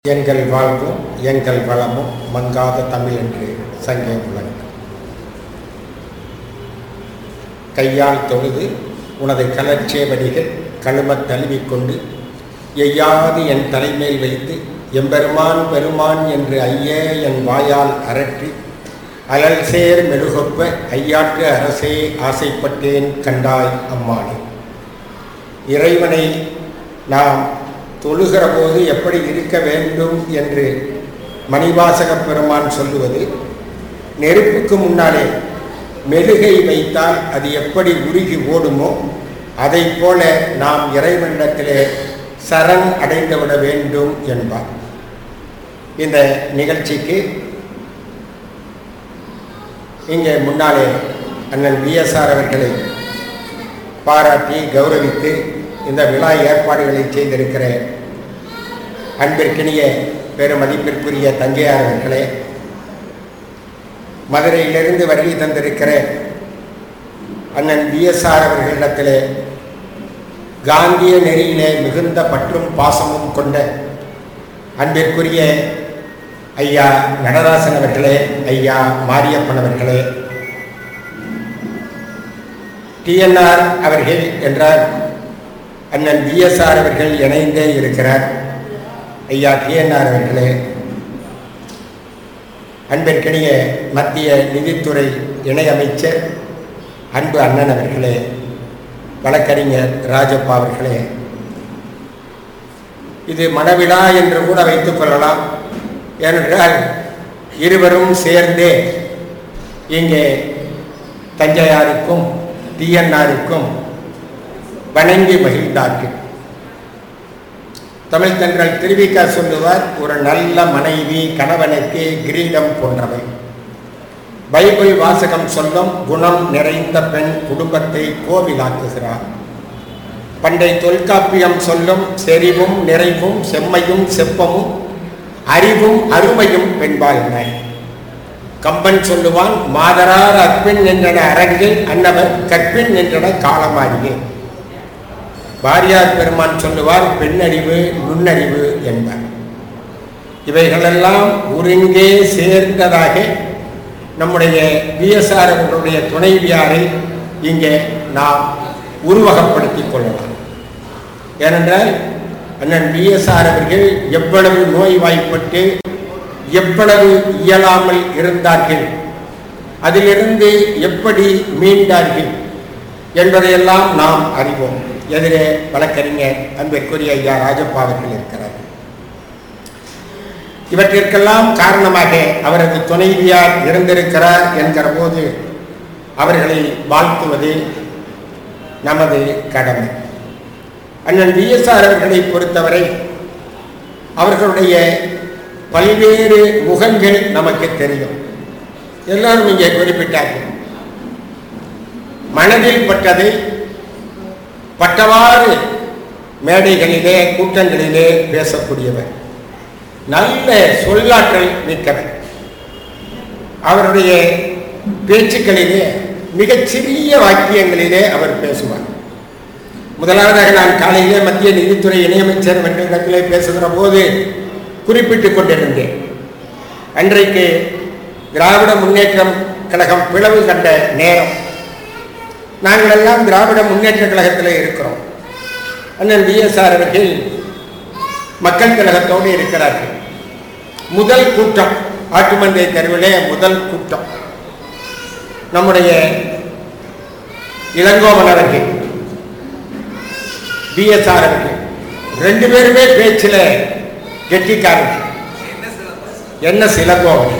எங்கள் வாழ்வும் எங்கள் வளமும் மங்காத தமிழ் என்று சங்கே முழங்கு கையால் தொழுது உனது கலர்ச்சேவடிகள் கழுமத் தழுவிக்கொண்டு எய்யாது என் தலைமேல் வைத்து எம்பெருமான் பெருமான் என்று ஐயே என் வாயால் அரற்றி அலல் சேர் மெழுகொப்ப ஐயாற்று அரசே ஆசைப்பட்டேன் கண்டாய் அம்மானே இறைவனை நாம் தொழுகிற போது எப்படி இருக்க வேண்டும் என்று மணிவாசகப் பெருமான் சொல்லுவது நெருப்புக்கு முன்னாலே மெழுகை வைத்தால் அது எப்படி உருகி ஓடுமோ அதை போல நாம் இறைவனிடத்திலே சரண் அடைந்துவிட வேண்டும் என்பார் இந்த நிகழ்ச்சிக்கு இங்கே முன்னாலே அண்ணன் விஎஸ்ஆர் அவர்களை பாராட்டி கௌரவித்து இந்த விழா ஏற்பாடுகளை செய்திருக்கிற அன்பிற்கினிய பெருமதிப்பிற்குரிய தங்கையார் அவர்களே மதுரையிலிருந்து வருகை தந்திருக்கிற அண்ணன் பிஎஸ்ஆர் அவர்களிடத்திலே காந்திய நெறியிலே மிகுந்த பற்றும் பாசமும் கொண்ட அன்பிற்குரிய ஐயா நடராசன் அவர்களே ஐயா மாரியப்பன் அவர்களே டிஎன்ஆர் அவர்கள் என்றால் அண்ணன் பிஎஸ்ஆர் அவர்கள் இணைந்தே இருக்கிறார் ஐயா டிஎன்ஆர் அவர்களே அன்பிற்கினிய மத்திய நிதித்துறை இணையமைச்சர் அன்பு அண்ணன் அவர்களே வழக்கறிஞர் ராஜப்பா அவர்களே இது மனவிழா என்று கூட வைத்துக் கொள்ளலாம் ஏனென்றால் இருவரும் சேர்ந்தே இங்கே தஞ்சையாருக்கும் டிஎன்ஆருக்கும் வணங்கி மகிழ்ந்தார்கள் தமிழ் தென்றல் திருவிக்கா சொல்லுவார் ஒரு நல்ல மனைவி கணவனுக்கு கிரீடம் போன்றவை பைபிள் வாசகம் சொல்லும் குணம் நிறைந்த பெண் குடும்பத்தை கோவிலாக்குகிறார் பண்டை தொல்காப்பியம் சொல்லும் செறிவும் நிறைவும் செம்மையும் செப்பமும் அறிவும் அருமையும் பெண்பாள்மை கம்பன் சொல்லுவான் மாதரார் அற்பின் என்றன அரங்கில் அன்னவர் கற்பின் என்றன காலமாறியே வாரியார் பெருமான் சொல்லுவார் பெண்ணறிவு நுண்ணறிவு என்பார் இவைகளெல்லாம் ஒருங்கே சேர்ந்ததாக நம்முடைய பிஎஸ்ஆர் அவர்களுடைய துணைவியாரை இங்கே நாம் உருவகப்படுத்திக் கொள்ளலாம் ஏனென்றால் அண்ணன் பிஎஸ்ஆர் அவர்கள் எவ்வளவு நோய்வாய்ப்பட்டு எவ்வளவு இயலாமல் இருந்தார்கள் அதிலிருந்து எப்படி மீண்டார்கள் என்பதையெல்லாம் நாம் அறிவோம் எதிரே வழக்கறிஞர் அன்பிற்குரிய ஐயா ராஜப்பா அவர்கள் இருக்கிறார் இவற்றிற்கெல்லாம் காரணமாக அவரது துணைவியார் இருந்திருக்கிறார் என்கிற போது அவர்களை வாழ்த்துவது நமது கடமை அண்ணன் விஎஸ்ஆர் அவர்களை பொறுத்தவரை அவர்களுடைய பல்வேறு முகங்கள் நமக்கு தெரியும் எல்லாரும் இங்கே குறிப்பிட்டார்கள் மனதில் பட்டதை பட்டவாறு மேடைகளிலே கூட்டங்களிலே பேசக்கூடியவர் நல்ல சொல்லாற்றல் மிக்கவர் அவருடைய பேச்சுக்களிலே மிகச் சிறிய வாக்கியங்களிலே அவர் பேசுவார் முதலாவதாக நான் காலையிலே மத்திய நிதித்துறை இணையமைச்சர் என்ற இடத்திலே பேசுகிற போது குறிப்பிட்டுக் கொண்டிருந்தேன் அன்றைக்கு திராவிட முன்னேற்றம் கழகம் பிளவு கண்ட நேரம் நாங்கள் எல்லாம் திராவிட முன்னேற்ற கழகத்தில் இருக்கிறோம் அண்ணன் பிஎஸ்ஆர் அவர்கள் மக்கள் கழகத்தோடு இருக்கிறார்கள் முதல் கூட்டம் ஆட்டுமந்தை தெருவிலே முதல் கூட்டம் நம்முடைய இளங்கோவன் அவர்கள் பிஎஸ்ஆர் அவர்கள் ரெண்டு பேருமே பேச்சில் கெட்டிக்காரர்கள் என்ன சிலங்கோவன்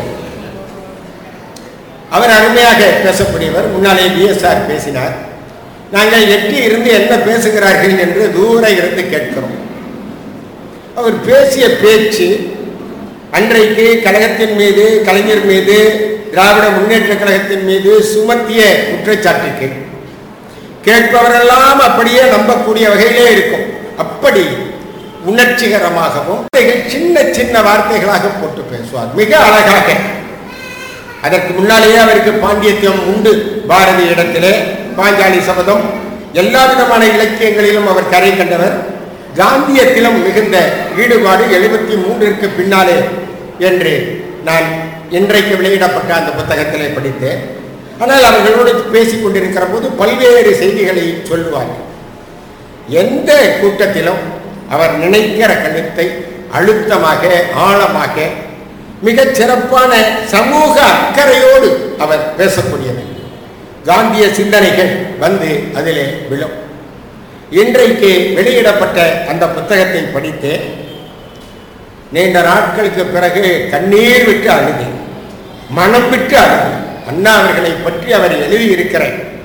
அவர் அருமையாக பேசக்கூடியவர் முன்னாலே பிஎஸ்ஆர் பேசினார் நாங்கள் எட்டி இருந்து என்ன பேசுகிறார்கள் என்று தூர இருந்து கேட்கிறோம் அவர் பேசிய பேச்சு அன்றைக்கு கழகத்தின் மீது கலைஞர் மீது திராவிட முன்னேற்ற கழகத்தின் மீது சுமத்திய குற்றச்சாட்டுக்கு கேட்பவரெல்லாம் அப்படியே நம்பக்கூடிய வகையிலே இருக்கும் அப்படி உணர்ச்சிகரமாகவும் சின்ன சின்ன வார்த்தைகளாக போட்டு பேசுவார் மிக அழகாக அதற்கு முன்னாலேயே அவருக்கு பாண்டியத்தியம் உண்டு பாரதி இடத்திலே பாஞ்சாலி சபதம் எல்லா விதமான இலக்கியங்களிலும் அவர் கரை கண்டவர் காந்தியத்திலும் மிகுந்த ஈடுபாடு எழுபத்தி மூன்றிற்கு பின்னாலே என்று நான் இன்றைக்கு வெளியிடப்பட்ட அந்த புத்தகத்திலே படித்தேன் ஆனால் அவர்களோடு பேசிக் கொண்டிருக்கிற போது பல்வேறு செய்திகளை சொல்லுவார்கள் எந்த கூட்டத்திலும் அவர் நினைக்கிற கருத்தை அழுத்தமாக ஆழமாக மிகச் சிறப்பான சமூக அக்கறையோடு அவர் பேசக்கூடியவர் காந்திய சிந்தனைகள் வந்து அதிலே விழும் இன்றைக்கு வெளியிடப்பட்ட அந்த புத்தகத்தை படித்து நீண்ட நாட்களுக்கு பிறகு கண்ணீர் விட்டு அழுதேன் மனம் விட்டு அழுதேன் அண்ணா அவர்களை பற்றி அவர் எழுதியிருக்கிற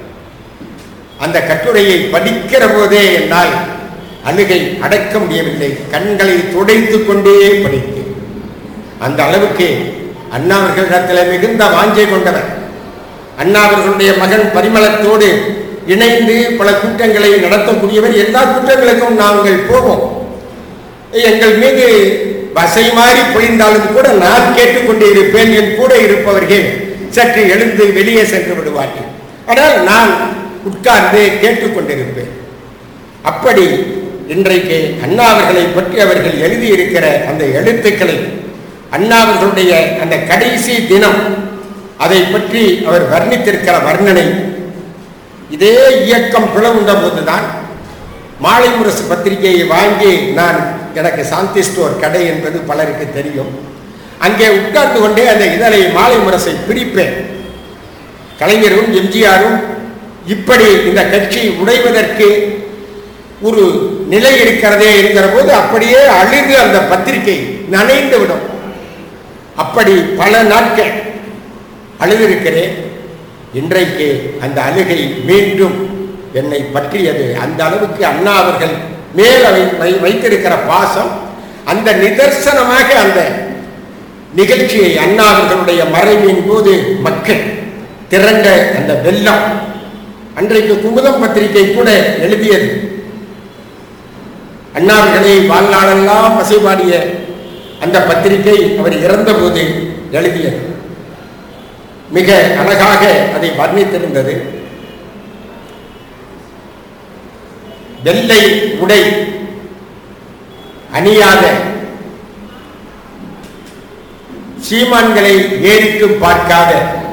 அந்த கட்டுரையை படிக்கிற போதே என்னால் அழுகை அடக்க முடியவில்லை கண்களை துடைத்து கொண்டே படித்தேன் அந்த அளவுக்கு அண்ணா அவர்களிடத்தில் மிகுந்த வாஞ்சை கொண்டவர் அண்ணா அவர்களுடைய மகன் பரிமளத்தோடு இணைந்து பல கூட்டங்களை நடத்தக்கூடியவர் எல்லா கூட்டங்களுக்கும் நாங்கள் போவோம் எங்கள் மீது வசை மாறி பொழிந்தாலும் கூட நான் கேட்டுக்கொண்டே இருப்பேன் என் கூட இருப்பவர்கள் சற்று எழுந்து வெளியே சென்று விடுவார்கள் ஆனால் நான் உட்கார்ந்து கேட்டுக்கொண்டிருப்பேன் அப்படி இன்றைக்கு அண்ணா அவர்களை பற்றி அவர்கள் எழுதியிருக்கிற அந்த எழுத்துக்களை அண்ணா அவர்களுடைய அந்த கடைசி தினம் அதை பற்றி அவர் வர்ணித்திருக்கிற வர்ணனை இதே இயக்கம் பிளவுண்ட போதுதான் மாலை முரசு பத்திரிகையை வாங்கி நான் எனக்கு சாந்தி ஸ்டோர் கடை என்பது பலருக்கு தெரியும் அங்கே உட்கார்ந்து கொண்டே அந்த இதழை மாலை முரசை பிரிப்பேன் கலைஞரும் எம்ஜிஆரும் இப்படி இந்த கட்சி உடைவதற்கு ஒரு நிலை இருக்கிறதே என்கிற போது அப்படியே அழுது அந்த பத்திரிகை நனைந்து விடும் அப்படி பல நாட்கள் அழுதிருக்கிறேன் இன்றைக்கு அந்த அழுகை மீண்டும் என்னை பற்றியது அந்த அளவுக்கு அண்ணா அவர்கள் மேல் வை- வை- வைத்திருக்கிற பாசம் அந்த நிதர்சனமாக அந்த நிகழ்ச்சியை அண்ணா அவர்களுடைய மறைவின் போது மக்கள் திரண்ட அந்த வெள்ளம் அன்றைக்கு குமுதம் பத்திரிகை கூட எழுதியது அண்ணாவர்களை வாழ்நாளெல்லாம் பசைபாடிய அந்த பத்திரிகை அவர் இறந்தபோது எழுதியது மிக அழகாக அதை வர்ணித்திருந்தது வெள்ளை உடை அணியாத சீமான்களை ஏறிட்டு பார்க்காத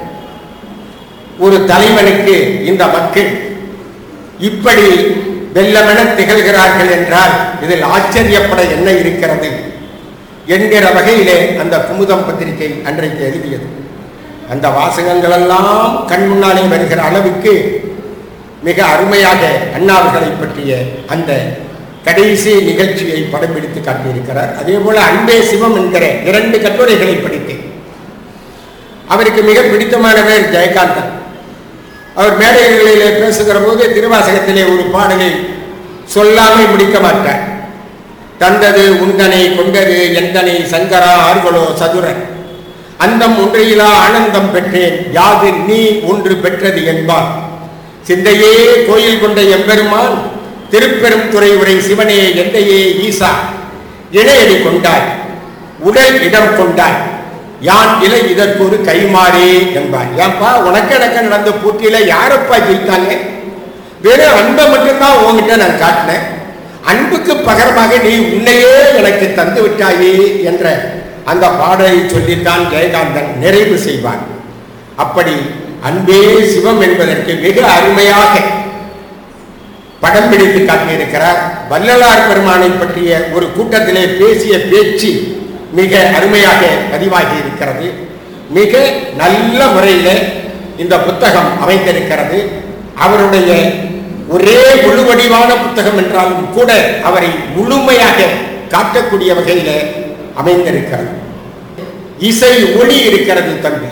ஒரு தலைவனுக்கு இந்த மக்கள் இப்படி வெள்ளமென திகழ்கிறார்கள் என்றால் இதில் ஆச்சரியப்பட என்ன இருக்கிறது என்கிற வகையிலே அந்த குமுதம் பத்திரிகை அன்றைக்கு எழுதியது அந்த வாசகங்கள் எல்லாம் கண் முன்னாலே வருகிற அளவுக்கு மிக அருமையாக அண்ணாவர்களை பற்றிய அந்த கடைசி நிகழ்ச்சியை படம் பிடித்து காட்டியிருக்கிறார் அதே போல அன்பே சிவம் என்கிற இரண்டு கட்டுரைகளை படித்தேன் அவருக்கு மிக பிடித்தமானவர் ஜெயகாந்தன் அவர் மேடைகளிலே பேசுகிற போது திருவாசகத்திலே ஒரு பாடலை சொல்லாமல் முடிக்க மாட்டார் தந்தது உந்தனை கொண்டது எந்தனை சங்கரா ஆர்வலோ சதுரன் அந்தம் ஒன்றையிலா ஆனந்தம் பெற்றேன் யாது நீ ஒன்று பெற்றது என்பார் சிந்தையே கோயில் கொண்ட எம்பெருமான் திருப்பெரும் துறை உரை சிவனே எந்தையே ஈசா இணையடி கொண்டாய் உடல் இடம் கொண்டாய் யான் இலை இதற்கு ஒரு கைமாறே என்பார் ஏன்பா உனக்கு எனக்கு நடந்த போட்டியில யாரப்பா ஜெயித்தாங்க வெறும் அன்பை மட்டும்தான் உன்கிட்ட நான் காட்டினேன் அன்புக்கு பகரமாக நீ உன்னையே எனக்கு தந்து விட்டாயே என்ற அந்த பாடலை சொல்லித்தான் ஜெயகாந்தன் நிறைவு செய்வார் அப்படி அன்பே சிவம் என்பதற்கு மிக அருமையாக படம் பிடித்து காட்டியிருக்கிறார் வள்ளலார் பெருமானை பற்றிய ஒரு கூட்டத்திலே பேசிய பேச்சு மிக அருமையாக பதிவாகி இருக்கிறது மிக நல்ல முறையில் இந்த புத்தகம் அமைந்திருக்கிறது அவருடைய ஒரே முழுவடிவான புத்தகம் என்றாலும் கூட அவரை முழுமையாக காட்டக்கூடிய வகையில் அமைந்திருக்கிறது இசை ஒளி இருக்கிறது தம்பி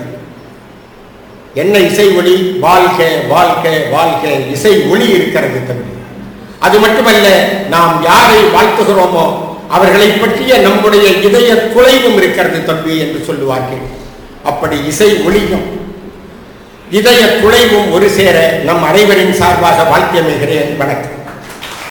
என்ன இசை ஒளி வாழ்க வாழ்க வாழ்க இசை ஒளி இருக்கிறது தம்பி அது மட்டுமல்ல நாம் யாரை வாழ்த்துகிறோமோ அவர்களை பற்றிய நம்முடைய இதய குலைவும் இருக்கிறது தம்பி என்று சொல்லுவார்கள் அப்படி இசை ஒளியும் இதய குலைவும் ஒரு சேர நம் அனைவரின் சார்பாக வாழ்த்தியமைகிறேன் வணக்கம்